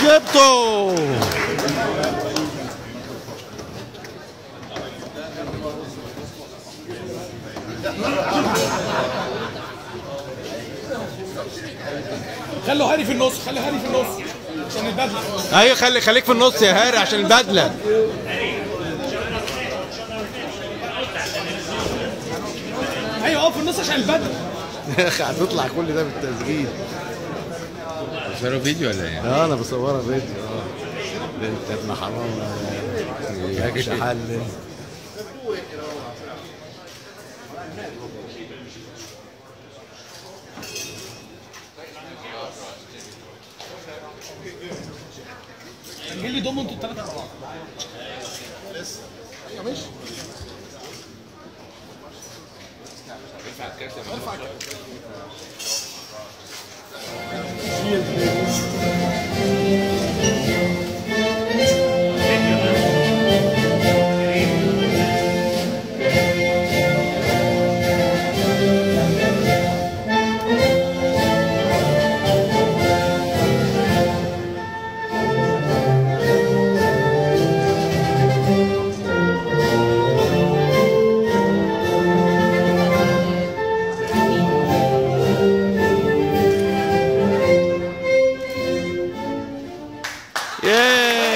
جبته خلوا هاري في النص خلي هاري في النص عشان البدله ايوه خلي خليك في النص يا هاري عشان البدله ايوه اقف في النص عشان البدله يا اخي هتطلع كل ده بالتسجيل صوروا فيديو ولا ايه؟ اه انا بصورها فيديو اه انت ابن حرام مالكش حل سجل لي ضموا انتوا الثلاثه مع بعض ايوه ماشي ياه